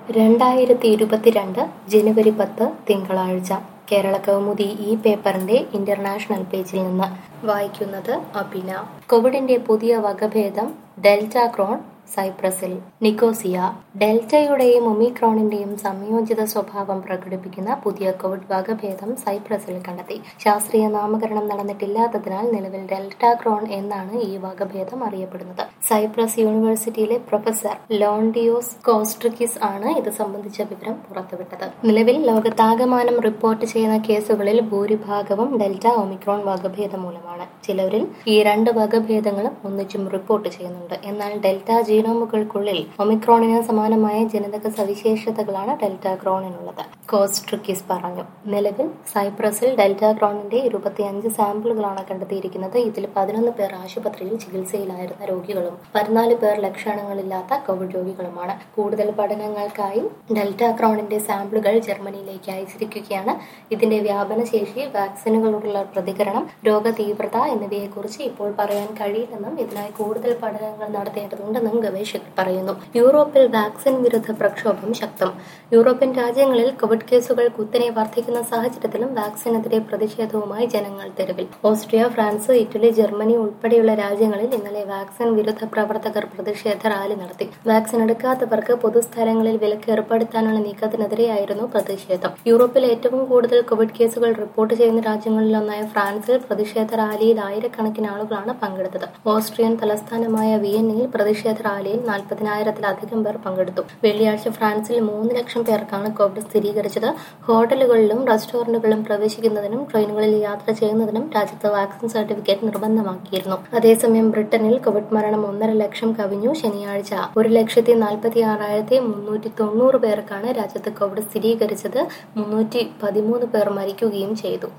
രണ്ടായിരത്തി ഇരുപത്തിരണ്ട് ജനുവരി പത്ത് തിങ്കളാഴ്ച കേരള കൗമുദി ഈ പേപ്പറിന്റെ ഇന്റർനാഷണൽ പേജിൽ നിന്ന് വായിക്കുന്നത് അബിന കോവിഡിന്റെ പുതിയ വകഭേദം ഡെൽറ്റ ക്രോൺ സൈപ്രസിൽ നിക്കോസിയ ഡെൽറ്റയുടെയും ഒമിക്രോണിന്റെയും സംയോജിത സ്വഭാവം പ്രകടിപ്പിക്കുന്ന പുതിയ കോവിഡ് വകഭേദം സൈപ്രസിൽ കണ്ടെത്തി ശാസ്ത്രീയ നാമകരണം നടന്നിട്ടില്ലാത്തതിനാൽ നിലവിൽ ഡെൽറ്റ ക്രോൺ എന്നാണ് ഈ വകഭേദം അറിയപ്പെടുന്നത് സൈപ്രസ് യൂണിവേഴ്സിറ്റിയിലെ പ്രൊഫസർ ലോണ്ടിയോസ് കോസ്ട്രിക്കിസ് ആണ് ഇത് സംബന്ധിച്ച വിവരം പുറത്തുവിട്ടത് നിലവിൽ ലോകത്താകമാനം റിപ്പോർട്ട് ചെയ്യുന്ന കേസുകളിൽ ഭൂരിഭാഗവും ഡെൽറ്റ ഒമിക്രോൺ വകഭേദം മൂലമാണ് ചിലരിൽ ഈ രണ്ട് വകഭേദങ്ങളും ഒന്നിച്ചും റിപ്പോർട്ട് ചെയ്യുന്നുണ്ട് എന്നാൽ ഡെൽറ്റ ജീനോമുകൾക്കുള്ളിൽ ഒമിക്രോണിന് സമാനമായ ജനിതക സവിശേഷതകളാണ് ഡെൽറ്റ ക്രോണിനുള്ളത് കോസ്ട്രിക്കിസ് പറഞ്ഞു നിലവിൽ സൈപ്രസിൽ ഡെൽറ്റ ക്രോണിന്റെ ഇരുപത്തിയഞ്ച് സാമ്പിളുകളാണ് കണ്ടെത്തിയിരിക്കുന്നത് ഇതിൽ പതിനൊന്ന് പേർ ആശുപത്രിയിൽ ചികിത്സയിലായിരുന്ന രോഗികളും പതിനാല് പേർ ലക്ഷണങ്ങളില്ലാത്ത കോവിഡ് രോഗികളുമാണ് കൂടുതൽ പഠനങ്ങൾക്കായി ഡെൽറ്റ ക്രോണിന്റെ സാമ്പിളുകൾ ജർമ്മനിയിലേക്ക് അയച്ചിരിക്കുകയാണ് ഇതിന്റെ വ്യാപനശേഷി വാക്സിനുകളോടുള്ള പ്രതികരണം രോഗതീവ്രത എന്നിവയെക്കുറിച്ച് ഇപ്പോൾ പറയാൻ കഴിയില്ലെന്നും ഇതിനായി കൂടുതൽ പഠനങ്ങൾ നടത്തേണ്ടതുണ്ടെന്നും ഗവേഷകർ പറയുന്നു യൂറോപ്പിൽ വാക്സിൻ വിരുദ്ധ പ്രക്ഷോഭം ശക്തം യൂറോപ്യൻ രാജ്യങ്ങളിൽ കോവിഡ് കേസുകൾ കുത്തനെ വർദ്ധിക്കുന്ന സാഹചര്യത്തിലും വാക്സിനെതിരെ പ്രതിഷേധവുമായി ജനങ്ങൾ തെരുവിൽ ഓസ്ട്രിയ ഫ്രാൻസ് ഇറ്റലി ജർമ്മനി ഉൾപ്പെടെയുള്ള രാജ്യങ്ങളിൽ ഇന്നലെ വാക്സിൻ വിരുദ്ധ പ്രവർത്തകർ പ്രതിഷേധ റാലി നടത്തി വാക്സിൻ എടുക്കാത്തവർക്ക് പൊതുസ്ഥലങ്ങളിൽ വിലക്ക് ഏർപ്പെടുത്താനുള്ള നീക്കത്തിനെതിരെയായിരുന്നു പ്രതിഷേധം യൂറോപ്പിൽ ഏറ്റവും കൂടുതൽ കോവിഡ് കേസുകൾ റിപ്പോർട്ട് ചെയ്യുന്ന രാജ്യങ്ങളിലൊന്നായ ഫ്രാൻസിൽ പ്രതിഷേധ റാലിയിൽ ആയിരക്കണക്കിന് ആളുകളാണ് പങ്കെടുത്തത് ഓസ്ട്രിയൻ തലസ്ഥാനമായ വിയന്നയിൽ പ്രതിഷേധ റാലിയിൽ നാൽപ്പതിനായിരത്തിലധികം പേർ പങ്കെടുത്തു വെള്ളിയാഴ്ച ഫ്രാൻസിൽ മൂന്ന് ലക്ഷം പേർക്കാണ് കോവിഡ് സ്ഥിരീകരിച്ചത് ഹോട്ടലുകളിലും റെസ്റ്റോറന്റുകളിലും പ്രവേശിക്കുന്നതിനും ട്രെയിനുകളിൽ യാത്ര ചെയ്യുന്നതിനും രാജ്യത്ത് വാക്സിൻ സർട്ടിഫിക്കറ്റ് നിർബന്ധമാക്കിയിരുന്നു അതേസമയം ബ്രിട്ടനിൽ കോവിഡ് മരണം ഒന്നര ലക്ഷം കവിഞ്ഞു ശനിയാഴ്ച ഒരു ലക്ഷത്തി നാൽപ്പത്തി ആറായിരത്തി മുന്നൂറ്റി തൊണ്ണൂറ് പേർക്കാണ് രാജ്യത്ത് കോവിഡ് സ്ഥിരീകരിച്ചത് മുന്നൂറ്റി പതിമൂന്ന് പേർ മരിക്കുകയും ചെയ്തു